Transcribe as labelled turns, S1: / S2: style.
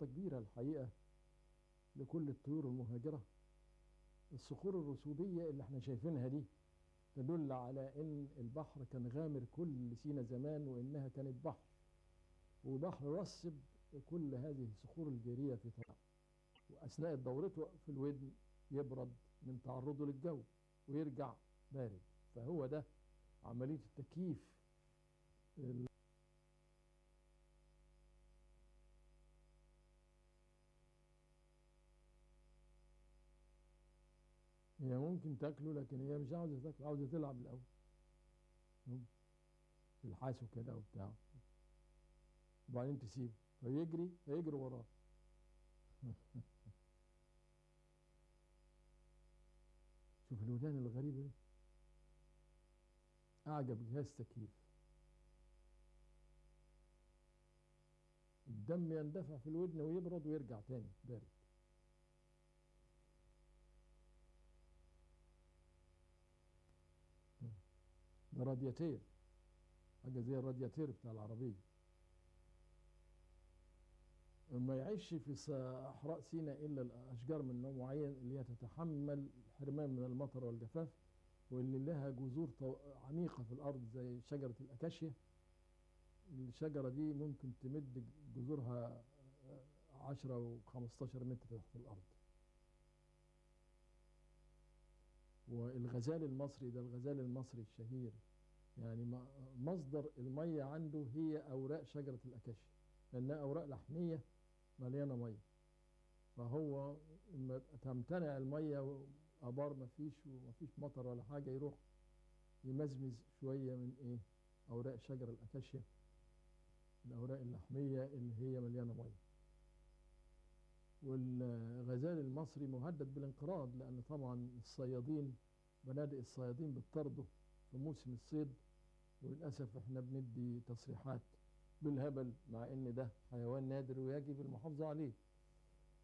S1: محطة كبيرة الحقيقة لكل الطيور المهاجرة الصخور الرسوبية اللي احنا شايفينها دي تدل على ان البحر كان غامر كل سينا زمان وانها كانت بحر وبحر رسب كل هذه الصخور الجيرية في طريقه واثناء دورته في الودن يبرد من تعرضه للجو ويرجع بارد فهو ده عملية التكييف ال- هي ممكن تاكله لكن هي مش عاوزة تاكله عاوزة تلعب الأول مم. تلحسه كده وبتاع وبعدين تسيبه فيجري فيجري وراه شوف الودان الغريبة دي أعجب جهاز تكييف الدم يندفع في الودن ويبرد ويرجع تاني بارد ده رادياتير حاجة زي الرادياتير بتاع العربية ما يعيش في صحراء سيناء إلا الأشجار من نوع معين اللي هي تتحمل الحرمان من المطر والجفاف واللي لها جذور طو- عميقة في الأرض زي شجرة الأكاشيا الشجرة دي ممكن تمد جذورها عشرة وخمستاشر متر تحت الأرض والغزال المصري ده الغزال المصري الشهير يعني ما- مصدر المية عنده هي أوراق شجرة الأكاشيا لأنها أوراق لحمية مليانة مية فهو لما تمتنع المية وآبار مفيش ومفيش مطر ولا حاجة يروح يمزمز شوية من إيه أوراق شجر الأكاشيا الأوراق اللحمية اللي هي مليانة مية والغزال المصري مهدد بالانقراض لأن طبعا الصيادين بنادق الصيادين بتطرده في موسم الصيد وللأسف احنا بندي تصريحات بالهبل مع ان ده حيوان نادر ويجب المحافظة عليه